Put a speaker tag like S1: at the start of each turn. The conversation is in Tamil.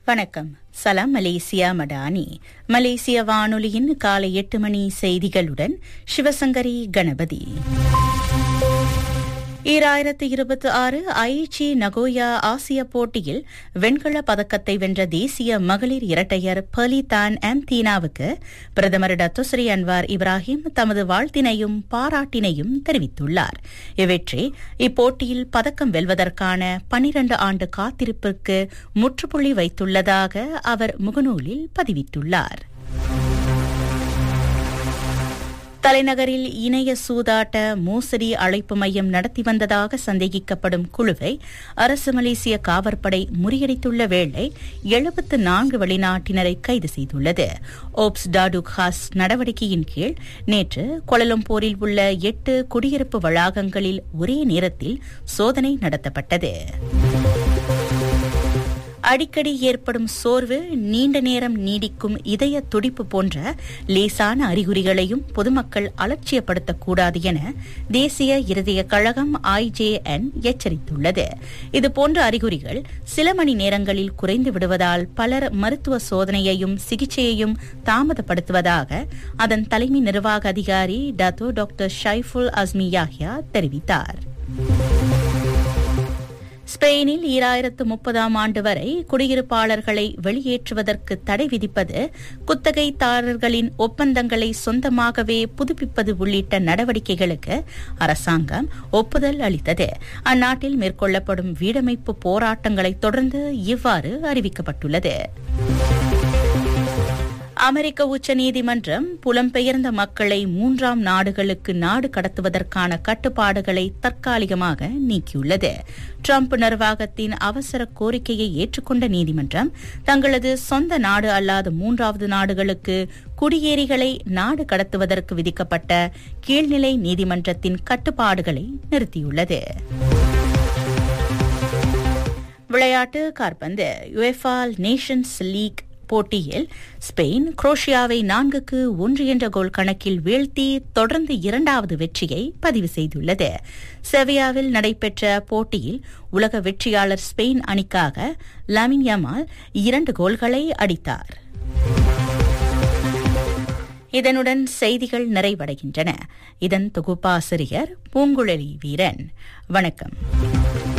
S1: வணக்கம் சலாம் மலேசியா மடானி மலேசிய வானொலியின் காலை எட்டு மணி செய்திகளுடன் சிவசங்கரி கணபதி ஈராயிரத்து இருபத்தி ஆறு ஐச்சி நகோயா ஆசிய போட்டியில் வெண்கல பதக்கத்தை வென்ற தேசிய மகளிர் இரட்டையர் பலிதான் எம் தீனாவுக்கு பிரதமர் டத்துஸ்ரீ அன்வார் இப்ராஹிம் தமது வாழ்த்தினையும் பாராட்டினையும் தெரிவித்துள்ளார் இவற்றை இப்போட்டியில் பதக்கம் வெல்வதற்கான பனிரண்டு ஆண்டு காத்திருப்பிற்கு முற்றுப்புள்ளி வைத்துள்ளதாக அவர் முகநூலில் பதிவிட்டுள்ளார் தலைநகரில் இணைய சூதாட்ட மோசடி அழைப்பு மையம் நடத்தி வந்ததாக சந்தேகிக்கப்படும் குழுவை அரசு மலேசிய காவற்படை முறியடித்துள்ள வேளை எழுபத்து நான்கு வெளிநாட்டினரை கைது செய்துள்ளது ஓப்ஸ் டாடுக் ஹாஸ் நடவடிக்கையின் கீழ் நேற்று கொலலம்பூரில் உள்ள எட்டு குடியிருப்பு வளாகங்களில் ஒரே நேரத்தில் சோதனை நடத்தப்பட்டது அடிக்கடி ஏற்படும் சோர்வு நீண்ட நேரம் நீடிக்கும் இதய துடிப்பு போன்ற லேசான அறிகுறிகளையும் பொதுமக்கள் அலட்சியப்படுத்தக்கூடாது என தேசிய இருதய கழகம் ஐஜேஎன் எச்சரித்துள்ளது இதுபோன்ற அறிகுறிகள் சில மணி நேரங்களில் குறைந்து விடுவதால் பலர் மருத்துவ சோதனையையும் சிகிச்சையையும் தாமதப்படுத்துவதாக அதன் தலைமை நிர்வாக அதிகாரி Dato doctor Shaiful Azmi Yahya தெரிவித்தார் ஸ்பெயினில் ஈராயிரத்து முப்பதாம் ஆண்டு வரை குடியிருப்பாளர்களை வெளியேற்றுவதற்கு தடை விதிப்பது குத்தகைதாரர்களின் ஒப்பந்தங்களை சொந்தமாகவே புதுப்பிப்பது உள்ளிட்ட நடவடிக்கைகளுக்கு அரசாங்கம் ஒப்புதல் அளித்தது அந்நாட்டில் மேற்கொள்ளப்படும் வீடமைப்பு போராட்டங்களைத் தொடர்ந்து இவ்வாறு அறிவிக்கப்பட்டுள்ளது அமெரிக்க உச்சநீதிமன்றம் புலம்பெயர்ந்த மக்களை மூன்றாம் நாடுகளுக்கு நாடு கடத்துவதற்கான கட்டுப்பாடுகளை தற்காலிகமாக நீக்கியுள்ளது டிரம்ப் நிர்வாகத்தின் அவசர கோரிக்கையை ஏற்றுக்கொண்ட நீதிமன்றம் தங்களது சொந்த நாடு அல்லாத மூன்றாவது நாடுகளுக்கு குடியேறிகளை நாடு கடத்துவதற்கு விதிக்கப்பட்ட கீழ்நிலை நீதிமன்றத்தின் கட்டுப்பாடுகளை நிறுத்தியுள்ளது விளையாட்டு கார்பந்து யுஎஃபா நேஷன்ஸ் லீக் போட்டியில் ஸ்பெயின் குரோஷியாவை நான்குக்கு ஒன்று என்ற கோல் கணக்கில் வீழ்த்தி தொடர்ந்து இரண்டாவது வெற்றியை பதிவு செய்துள்ளது செவியாவில் நடைபெற்ற போட்டியில் உலக வெற்றியாளர் ஸ்பெயின் அணிக்காக லமின் யமால் இரண்டு கோல்களை அடித்தார் இதனுடன் செய்திகள் நிறைவடைகின்றன இதன் தொகுப்பாசிரியர் பூங்குழலி வீரன் வணக்கம்